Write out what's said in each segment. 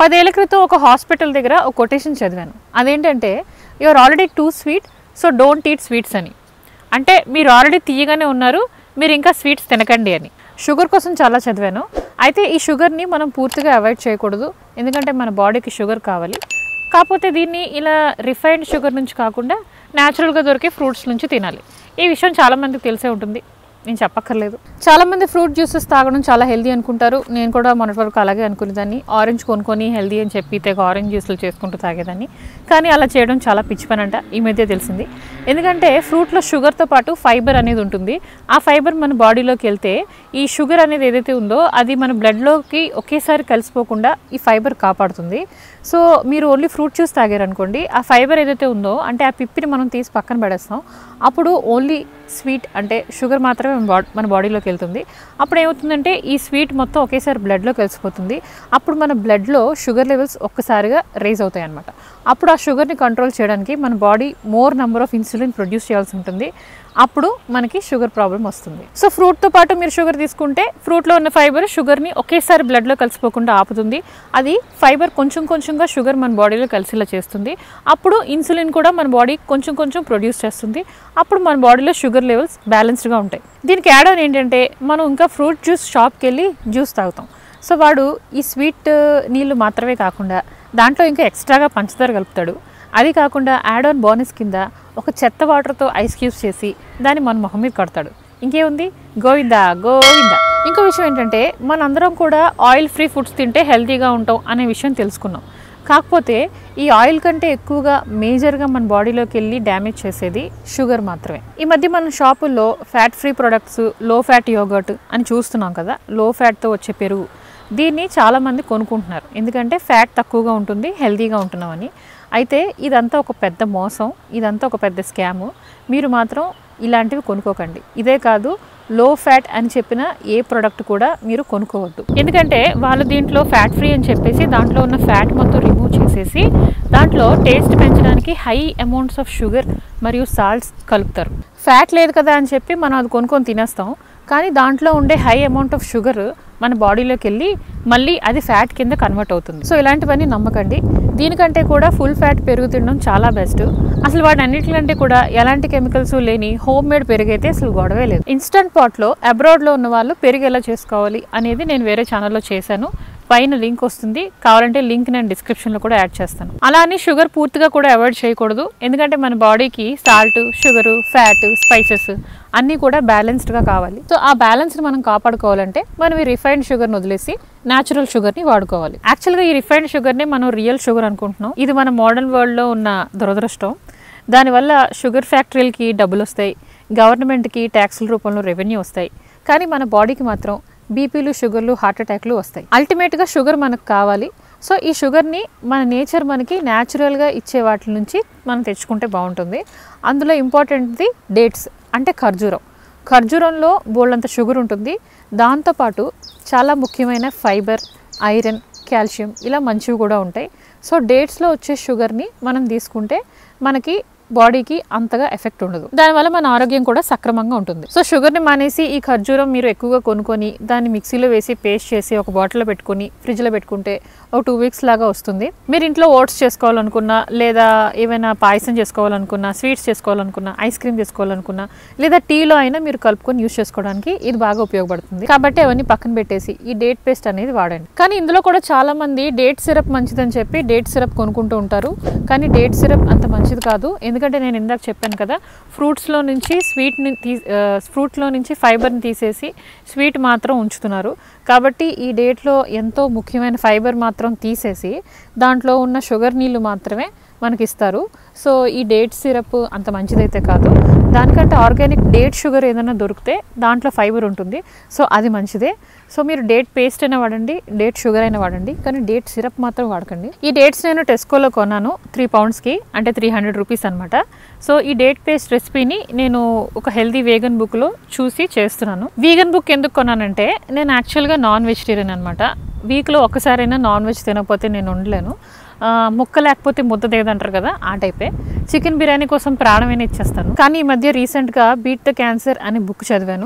పదేళ్ల క్రితం ఒక హాస్పిటల్ దగ్గర ఒక కొటేషన్ చదివాను అదేంటంటే your already too sweet so don't eat sweets అని అంటే మీరు ఆల్రెడీ తీయగానే ఉన్నారు మీరు ఇంకా స్వీట్స్ తినకండి అని షుగర్ కోసం చాలా చదివాను అయితే ఈ షుగర్ని మనం పూర్తిగా అవాయిడ్ చేయకూడదు ఎందుకంటే మన బాడీకి షుగర్ కావాలి కాకపోతే దీన్ని ఇలా రిఫైన్డ్ షుగర్ నుంచి కాకుండా న్యాచురల్గా దొరికే ఫ్రూట్స్ నుంచి తినాలి ఈ విషయం చాలామందికి తెలిసే ఉంటుంది నేను చెప్పక్కర్లేదు చాలామంది ఫ్రూట్ జ్యూసెస్ తాగడం చాలా హెల్దీ అనుకుంటారు నేను కూడా మొన్నటి వరకు అలాగే అనుకునేదాన్ని ఆరెంజ్ కొనుక్కొని హెల్దీ అని చెప్పి తెగ ఆరెంజ్ జ్యూసులు చేసుకుంటూ తాగేదాన్ని కానీ అలా చేయడం చాలా పిచ్చి పని అంట ఈ మధ్య తెలిసింది ఎందుకంటే ఫ్రూట్లో షుగర్తో పాటు ఫైబర్ అనేది ఉంటుంది ఆ ఫైబర్ మన బాడీలోకి వెళ్తే ఈ షుగర్ అనేది ఏదైతే ఉందో అది మన బ్లడ్లోకి ఒకేసారి కలిసిపోకుండా ఈ ఫైబర్ కాపాడుతుంది సో మీరు ఓన్లీ ఫ్రూట్ జ్యూస్ తాగారనుకోండి ఆ ఫైబర్ ఏదైతే ఉందో అంటే ఆ పిప్పిని మనం తీసి పక్కన పడేస్తాం అప్పుడు ఓన్లీ స్వీట్ అంటే షుగర్ మాత్రమే మన బాడీ మన బాడీలోకి వెళ్తుంది అప్పుడు ఏమవుతుందంటే ఈ స్వీట్ మొత్తం ఒకేసారి బ్లడ్లో కలిసిపోతుంది అప్పుడు మన బ్లడ్లో షుగర్ లెవెల్స్ ఒక్కసారిగా రేజ్ అవుతాయి అనమాట అప్పుడు ఆ షుగర్ని కంట్రోల్ చేయడానికి మన body more number of insulin produce చేయాల్సి ఉంటుంది అప్పుడు మనకి షుగర్ ప్రాబ్లం వస్తుంది సో ఫ్రూట్తో పాటు మీరు షుగర్ తీసుకుంటే ఫ్రూట్లో ఉన్న ఫైబర్ షుగర్ని ఒకేసారి బ్లడ్లో కలిసిపోకుండా ఆపుతుంది అది ఫైబర్ కొంచెం కొంచెంగా షుగర్ మన బాడీలో కలిసేలా చేస్తుంది అప్పుడు ఇన్సులిన్ కూడా మన బాడీ కొంచెం కొంచెం ప్రొడ్యూస్ చేస్తుంది అప్పుడు మన బాడీలో షుగర్ లెవెల్స్ బ్యాలెన్స్డ్గా ఉంటాయి దీనికి యాడ్ ఆన్ ఏంటంటే మనం ఇంకా ఫ్రూట్ జ్యూస్ షాప్కి వెళ్ళి జ్యూస్ తాగుతాం సో వాడు ఈ స్వీట్ నీళ్ళు మాత్రమే కాకుండా దాంట్లో ఇంకా ఎక్స్ట్రాగా పంచదార కలుపుతాడు అది కాకుండా యాడ్ ఆన్ బోనస్ కింద ఒక చెత్త వాటర్తో ఐస్ క్యూబ్స్ చేసి దాన్ని మన మొహం మీద కడతాడు ఇంకేముంది గోవిందా గోవిందా ఇంకో విషయం ఏంటంటే మనందరం కూడా ఆయిల్ ఫ్రీ ఫుడ్స్ తింటే హెల్తీగా ఉంటాం అనే విషయం తెలుసుకున్నాం కాకపోతే ఈ ఆయిల్ కంటే ఎక్కువగా మేజర్గా మన బాడీలోకి వెళ్ళి డ్యామేజ్ చేసేది షుగర్ మాత్రమే ఈ మధ్య మన షాపుల్లో fat free products low fat yoghurt అని చూస్తున్నాం కదా లో ఫ్యాట్తో వచ్చే పెరుగు దీన్ని చాలామంది కొనుక్కుంటున్నారు ఎందుకంటే ఫ్యాట్ తక్కువగా ఉంటుంది హెల్తీగా ఉంటున్నామని అయితే ఇదంతా ఒక పెద్ద మోసం ఇదంతా ఒక పెద్ద స్కాము మీరు మాత్రం ఇలాంటివి కొనుక్కోకండి ఇదే కాదు లో ఫ్యాట్ అని చెప్పిన ఏ ప్రోడక్ట్ కూడా మీరు కొనుక్కోవద్దు ఎందుకంటే వాళ్ళు దీంట్లో ఫ్యాట్ ఫ్రీ అని చెప్పేసి దాంట్లో ఉన్న ఫ్యాట్ మొత్తం రిమూవ్ చేసేసి దాంట్లో టేస్ట్ పెంచడానికి హై అమౌంట్స్ ఆఫ్ షుగర్ మరియు సాల్ట్స్ కలుపుతారు ఫ్యాట్ లేదు కదా అని చెప్పి మనం అది కొనుక్కొని తినేస్తాం కానీ దాంట్లో ఉండే హై అమౌంట్ ఆఫ్ షుగర్ మన బాడీలోకి వెళ్ళి మళ్ళీ అది ఫ్యాట్ కింద కన్వర్ట్ అవుతుంది సో ఇలాంటివన్నీ నమ్మకండి దీనికంటే కూడా ఫుల్ ఫ్యాట్ పెరుగు తినడం చాలా బెస్ట్ అసలు వాటి అన్నిటికంటే కూడా ఎలాంటి కెమికల్స్ లేని హోమ్ మేడ్ పెరుగు అయితే అసలు గొడవే లేదు ఇన్స్టంట్ పాట్లో అబ్రాడ్లో ఉన్న వాళ్ళు పెరుగు ఎలా చేసుకోవాలి అనేది నేను వేరే ఛానల్లో చేశాను పైన లింక్ వస్తుంది కావాలంటే లింక్ నేను డిస్క్రిప్షన్లో కూడా యాడ్ చేస్తాను అలా అని షుగర్ పూర్తిగా కూడా అవాయిడ్ చేయకూడదు ఎందుకంటే మన బాడీకి సాల్ట్ షుగరు ఫ్యాట్ స్పైసెస్ అన్నీ కూడా బ్యాలెన్స్డ్గా కావాలి సో ఆ బ్యాలెన్స్ని మనం కాపాడుకోవాలంటే మనం ఈ రిఫైన్డ్ షుగర్ని వదిలేసి న్యాచురల్ షుగర్ని వాడుకోవాలి యాక్చువల్గా ఈ రిఫైన్డ్ షుగర్ని మనం రియల్ షుగర్ అనుకుంటున్నాం ఇది మన మోడర్న్ వరల్డ్లో ఉన్న దురదృష్టం దానివల్ల షుగర్ ఫ్యాక్టరీలకి డబ్బులు వస్తాయి గవర్నమెంట్కి ట్యాక్సుల రూపంలో రెవెన్యూ వస్తాయి కానీ మన బాడీకి మాత్రం బీపీలు షుగర్లు హార్ట్ అటాక్లు వస్తాయి అల్టిమేట్గా షుగర్ మనకు కావాలి సో ఈ షుగర్ని మన నేచర్ మనకి న్యాచురల్గా ఇచ్చే వాటి నుంచి మనం తెచ్చుకుంటే బాగుంటుంది అందులో ఇంపార్టెంట్ది డేట్స్ అంటే ఖర్జూరం ఖర్జూరంలో బోల్డంత షుగర్ ఉంటుంది దాంతోపాటు చాలా ముఖ్యమైన ఫైబర్ ఐరన్ కాల్షియం ఇలా మంచివి కూడా ఉంటాయి సో డేట్స్లో వచ్చే షుగర్ని మనం తీసుకుంటే మనకి బాడీకి అంతగా ఎఫెక్ట్ ఉండదు దానివల్ల మన ఆరోగ్యం కూడా సక్రమంగా ఉంటుంది సో షుగర్ని మానేసి ఈ ఖర్జూరం మీరు ఎక్కువగా కొనుక్కొని దాన్ని మిక్సీలో వేసి పేస్ట్ చేసి ఒక బాటిల్లో పెట్టుకొని ఫ్రిడ్జ్లో పెట్టుకుంటే ఒక టూ వీక్స్ లాగా వస్తుంది మీరు ఇంట్లో ఓట్స్ చేసుకోవాలనుకున్నా లేదా ఏమైనా పాయసం చేసుకోవాలనుకున్నా స్వీట్స్ చేసుకోవాలనుకున్నా ఐస్ క్రీమ్ చేసుకోవాలనుకున్నా లేదా టీలో అయినా మీరు కలుపుకొని యూస్ చేసుకోవడానికి ఇది బాగా ఉపయోగపడుతుంది కాబట్టి అవన్నీ పక్కన పెట్టేసి ఈ డేట్ పేస్ట్ అనేది వాడండి కానీ ఇందులో కూడా చాలా మంది డేట్ సిరప్ మంచిదని చెప్పి డేట్ సిరప్ కొనుక్కుంటూ ఉంటారు కానీ డేట్ సిరప్ అంత మంచిది కాదు ఎందుకంటే నేను ఇందాక చెప్పాను కదా ఫ్రూట్స్లో నుంచి స్వీట్ని తీ ఫ్రూట్లో నుంచి ఫైబర్ని తీసేసి స్వీట్ మాత్రం ఉంచుతున్నారు కాబట్టి ఈ డేట్లో ఎంతో ముఖ్యమైన ఫైబర్ మాత్రం తీసేసి దాంట్లో ఉన్న షుగర్ నీళ్ళు మాత్రమే మనకి ఇస్తారు సో ఈ డేట్ సిరప్ అంత మంచిదైతే కాదు దానికంటే ఆర్గానిక్ డేట్ షుగర్ ఏదైనా దొరికితే దాంట్లో ఫైబర్ ఉంటుంది సో అది మంచిదే సో మీరు డేట్ పేస్ట్ అయినా వాడండి డేట్ షుగర్ అయినా వాడండి కానీ డేట్ సిరప్ మాత్రం వాడకండి ఈ డేట్స్ నేను టెస్కోలో కొన్నాను త్రీ పౌండ్స్కి అంటే త్రీ హండ్రెడ్ రూపీస్ అనమాట సో ఈ డేట్ పేస్ట్ రెసిపీని నేను ఒక హెల్దీ వేగన్ బుక్లో చూసి చేస్తున్నాను వీగన్ బుక్ ఎందుకు కొన్నానంటే నేను యాక్చువల్గా నాన్ వెజిటేరియన్ అనమాట వీక్లో ఒక్కసారైనా నాన్ వెజ్ తినకపోతే నేను ఉండలేను ఆ, ముక్క లేకపోతే ముద్ద దిగదంటారు కదా ఆ టైపే చికెన్ బిర్యానీ కోసం ప్రాణమైనా ఇచ్చేస్తాను కానీ ఈ మధ్య రీసెంట్గా బీట్ ద క్యాన్సర్ అనే బుక్ చదివాను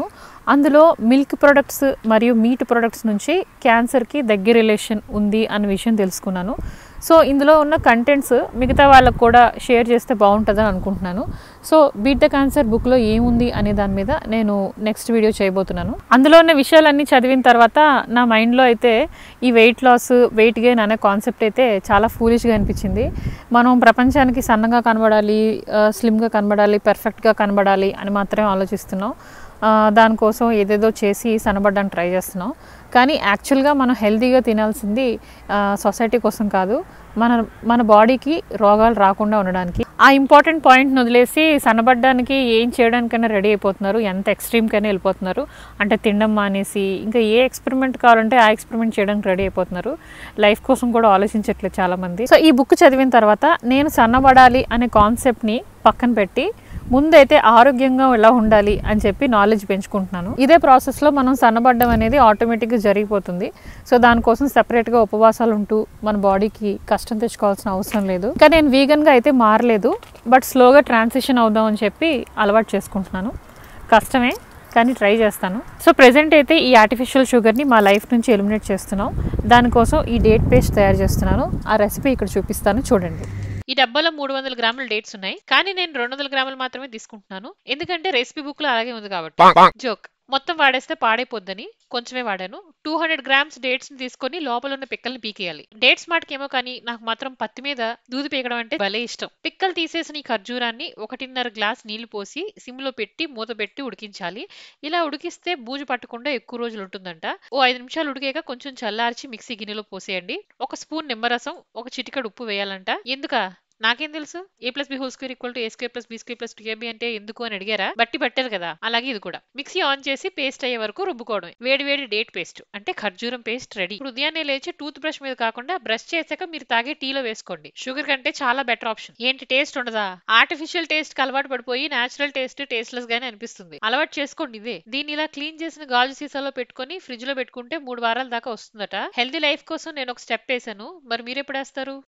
అందులో మిల్క్ ప్రొడక్ట్స్ మరియు మీట్ ప్రొడక్ట్స్ నుంచి క్యాన్సర్కి దగ్గర రిలేషన్ ఉంది అన్న విషయం తెలుసుకున్నాను సో ఇందులో ఉన్న కంటెంట్స్ మిగతా వాళ్ళకు కూడా షేర్ చేస్తే బాగుంటుందని అనుకుంటున్నాను సో బీట్ ద క్యాన్సర్ బుక్లో ఏముంది అనే దాని మీద నేను నెక్స్ట్ వీడియో చేయబోతున్నాను అందులో ఉన్న విషయాలన్నీ చదివిన తర్వాత నా మైండ్లో అయితే ఈ వెయిట్ లాస్ వెయిట్ గెయిన్ అనే కాన్సెప్ట్ అయితే చాలా ఫూలిష్గా అనిపించింది మనం ప్రపంచానికి సన్నగా కనబడాలి స్లిమ్గా కనబడాలి పర్ఫెక్ట్గా కనబడాలి అని మాత్రమే ఆలోచిస్తున్నాం ఆ, దానికోసం ఏదేదో చేసి సన్నబడ్డానికి ట్రై చేస్తున్నాం కానీ యాక్చువల్గా మనం హెల్తీగా తినాల్సింది సొసైటీ కోసం కాదు మన మన బాడీకి రోగాలు రాకుండా ఉండడానికి ఆ ఇంపార్టెంట్ పాయింట్ని వదిలేసి సన్నబడ్డానికి ఏం చేయడానికైనా రెడీ అయిపోతున్నారు ఎంత ఎక్స్ట్రీమ్కైనా వెళ్ళిపోతున్నారు అంటే తినడం మానేసి ఇంకా ఏ ఎక్స్పెరిమెంట్ కావాలంటే ఆ ఎక్స్పెరిమెంట్ చేయడానికి రెడీ అయిపోతున్నారు లైఫ్ కోసం కూడా ఆలోచించట్లేదు చాలామంది సో ఈ బుక్ చదివిన తర్వాత నేను సన్నబడాలి అనే కాన్సెప్ట్ని పక్కన పెట్టి ముందైతే ఆరోగ్యంగా ఎలా ఉండాలి అని చెప్పి నాలెడ్జ్ పెంచుకుంటున్నాను ఇదే ప్రాసెస్లో మనం సన్నబడ్డం అనేది ఆటోమేటిక్గా జరిగిపోతుంది సో దానికోసం సెపరేట్గా ఉపవాసాలు ఉంటూ మన బాడీకి కష్టం తెచ్చుకోవాల్సిన అవసరం లేదు ఇంకా నేను వీగన్గా అయితే మారలేదు బట్ స్లోగా ట్రాన్సిషన్ అవుదాం అని చెప్పి అలవాటు చేసుకుంటున్నాను కష్టమే కానీ ట్రై చేస్తాను సో ప్రెజెంట్ అయితే ఈ ఆర్టిఫిషియల్ షుగర్ని మా లైఫ్ నుంచి ఎలిమినేట్ చేస్తున్నాం దానికోసం ఈ డేట్ పేస్ట్ తయారు చేస్తున్నాను ఆ రెసిపీ ఇక్కడ చూపిస్తాను చూడండి ఈ డబ్బాలో మూడు వందల గ్రాముల డేట్స్ ఉన్నాయి కానీ నేను రెండు వందల గ్రాములు మాత్రమే తీసుకుంటున్నాను ఎందుకంటే రెసిపీ బుక్ లో అలాగే ఉంది కాబట్టి జోక్ మొత్తం వాడేస్తే పాడైపోద్దని కొంచెమే వాడాను టూ హండ్రెడ్ గ్రామ్స్ డేట్స్ ని తీసుకొని లోపల ఉన్న పిక్కల్ని పీకేయాలి డేట్స్ మాటకేమో కానీ నాకు మాత్రం పత్తి మీద దూది పీకడం అంటే భలే ఇష్టం పిక్కలు తీసేసిన ఈ ఖర్జూరాన్ని ఒకటిన్నర గ్లాస్ నీళ్లు పోసి సిమ్ లో పెట్టి మూత పెట్టి ఉడికించాలి ఇలా ఉడికిస్తే బూజు పట్టకుండా ఎక్కువ రోజులు ఉంటుందంట ఓ ఐదు నిమిషాలు ఉడికాక కొంచెం చల్లార్చి మిక్సీ గిన్నెలో పోసేయండి ఒక స్పూన్ నిమ్మరసం ఒక చిటికడు ఉప్పు వేయాలంట ఎందుకా నాకేం తెలుసు A plus B whole square equal to A square plus B square plus two A B అంటే ఎందుకు అని అడిగారా బట్టి పట్టారు కదా అలాగే ఇది కూడా మిక్సీ ఆన్ చేసి పేస్ట్ అయ్యే వరకు రుబ్బుకోవడం వేడి వేడి డేట్ పేస్ట్ అంటే ఖర్జూరం పేస్ట్ రెడీ ఇప్పుడు ఉదయాన్నే లేచి టూత్ బ్రష్ మీద కాకుండా బ్రష్ చేశాక మీరు తాగే టీలో వేసుకోండి షుగర్ కంటే చాలా బెటర్ ఆప్షన్ ఏంటి టేస్ట్ ఉండదా ఆర్టిఫిషియల్ టేస్ట్ కి అలవాటు పడిపోయి నేచురల్ టేస్ట్ టేస్ట్లెస్ గానే అనిపిస్తుంది అలవాటు చేసుకోండి ఇదే దీన్ని ఇలా క్లీన్ చేసిన గాజు సీసాలో పెట్టుకొని ఫ్రిడ్జ్ లో పెట్టుకుంటే మూడు వారాల దాకా వస్తుందట హెల్తీ లైఫ్ కోసం నేను ఒక స్టెప్ వేసాను మరి మీరు ఎప్పుడు వేస్తారు